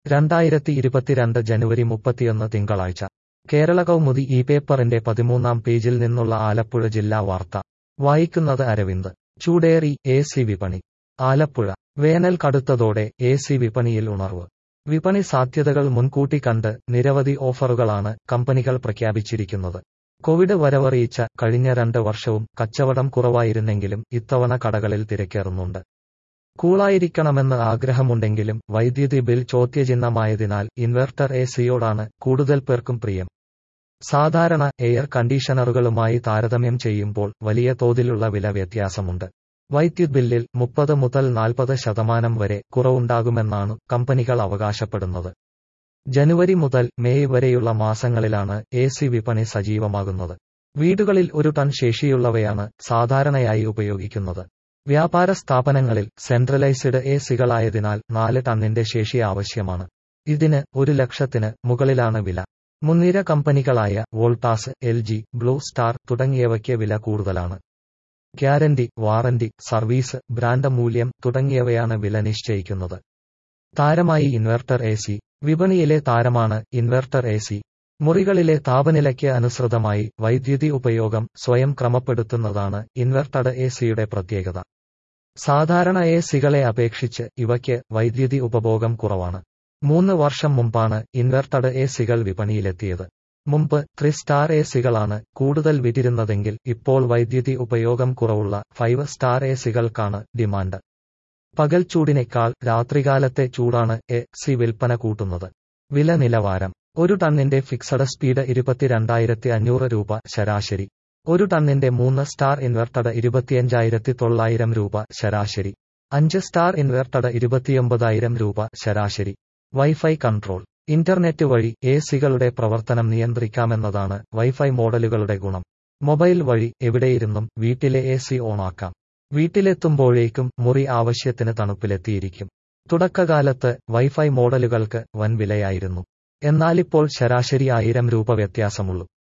രണ്ടായിരത്തി ഇരുപത്തിരണ്ട് ജനുവരി മുപ്പത്തിയൊന്ന് തിങ്കളാഴ്ച കേരള കൗമുദി ഈ പേപ്പറിന്റെ പതിമൂന്നാം പേജിൽ നിന്നുള്ള ആലപ്പുഴ ജില്ലാ വാർത്ത വായിക്കുന്നത് അരവിന്ദ് ചൂടേറി എ സി വിപണി ആലപ്പുഴ വേനൽ കടുത്തതോടെ എ സി വിപണിയിൽ ഉണർവ് വിപണി സാധ്യതകൾ മുൻകൂട്ടി കണ്ട് നിരവധി ഓഫറുകളാണ് കമ്പനികൾ പ്രഖ്യാപിച്ചിരിക്കുന്നത് കോവിഡ് വരവറിയിച്ച കഴിഞ്ഞ രണ്ട് വർഷവും കച്ചവടം കുറവായിരുന്നെങ്കിലും ഇത്തവണ കടകളിൽ തിരക്കേറുന്നുണ്ട് കൂളായിരിക്കണമെന്ന് ആഗ്രഹമുണ്ടെങ്കിലും വൈദ്യുതി ബിൽ ചോദ്യചിഹ്നമായതിനാൽ ഇൻവെർട്ടർ എ സിയോടാണ് കൂടുതൽ പേർക്കും പ്രിയം സാധാരണ എയർ കണ്ടീഷണറുകളുമായി താരതമ്യം ചെയ്യുമ്പോൾ വലിയ തോതിലുള്ള വില വ്യത്യാസമുണ്ട് വൈദ്യുത് ബില്ലിൽ മുപ്പത് മുതൽ നാൽപ്പത് ശതമാനം വരെ കുറവുണ്ടാകുമെന്നാണ് കമ്പനികൾ അവകാശപ്പെടുന്നത് ജനുവരി മുതൽ മെയ് വരെയുള്ള മാസങ്ങളിലാണ് എ സി വിപണി സജീവമാകുന്നത് വീടുകളിൽ ഒരു ടൺ ശേഷിയുള്ളവയാണ് സാധാരണയായി ഉപയോഗിക്കുന്നത് വ്യാപാര സ്ഥാപനങ്ങളിൽ സെൻട്രലൈസ്ഡ് എ സികളായതിനാൽ നാല് ടണ്ണിന്റെ ശേഷി ആവശ്യമാണ് ഇതിന് ഒരു ലക്ഷത്തിന് മുകളിലാണ് വില മുൻനിര കമ്പനികളായ Voltas L G Blue Star തുടങ്ങിയവയ്ക്ക് വില കൂടുതലാണ് ഗ്യാരണ്ടി വാറന്റി സർവീസ് ബ്രാൻഡ് മൂല്യം തുടങ്ങിയവയാണ് വില നിശ്ചയിക്കുന്നത് താരമായി ഇൻവെർട്ടർ എ സി വിപണിയിലെ താരമാണ് ഇൻവെർട്ടർ എ സി മുറികളിലെ താപനിലയ്ക്ക് അനുസൃതമായി വൈദ്യുതി ഉപയോഗം സ്വയം ക്രമപ്പെടുത്തുന്നതാണ് ഇൻവെർട്ടഡ് എ സിയുടെ പ്രത്യേകത സാധാരണ എ സികളെ അപേക്ഷിച്ച് ഇവയ്ക്ക് വൈദ്യുതി ഉപഭോഗം കുറവാണ് മൂന്ന് വർഷം മുമ്പാണ് ഇൻവെർട്ടഡ് എ സികൾ വിപണിയിലെത്തിയത് മുമ്പ് ത്രീ സ്റ്റാർ എ സികളാണ് കൂടുതൽ വിറ്റിരുന്നതെങ്കിൽ ഇപ്പോൾ വൈദ്യുതി ഉപയോഗം കുറവുള്ള ഫൈവ് സ്റ്റാർ എ സികൾക്കാണ് ഡിമാൻഡ് പകൽ ചൂടിനേക്കാൾ രാത്രികാലത്തെ ചൂടാണ് എ സി വിൽപ്പന കൂട്ടുന്നത് വില നിലവാരം ഒരു ടണ്ണിന്റെ ഫിക്സഡ് സ്പീഡ് ഇരുപത്തിരണ്ടായിരത്തി അഞ്ഞൂറ് രൂപ ശരാശരി ഒരു ടണ്ണിന്റെ മൂന്ന് സ്റ്റാർ ഇൻവെർട്ടഡ് ഇരുപത്തിയഞ്ചായിരത്തി തൊള്ളായിരം രൂപ ശരാശരി അഞ്ച് സ്റ്റാർ ഇൻവെർട്ടഡ് ഇരുപത്തിയൊമ്പതായിരം രൂപ ശരാശരി വൈഫൈ കൺട്രോൾ ഇന്റർനെറ്റ് വഴി എ സികളുടെ പ്രവർത്തനം നിയന്ത്രിക്കാമെന്നതാണ് വൈഫൈ മോഡലുകളുടെ ഗുണം മൊബൈൽ വഴി എവിടെയിരുന്നും വീട്ടിലെ എ സി ഓണാക്കാം വീട്ടിലെത്തുമ്പോഴേക്കും മുറി ആവശ്യത്തിന് തണുപ്പിലെത്തിയിരിക്കും തുടക്കകാലത്ത് വൈഫൈ മോഡലുകൾക്ക് വൻ വിലയായിരുന്നു എന്നാലിപ്പോൾ ശരാശരി ആയിരം രൂപ വ്യത്യാസമുള്ളൂ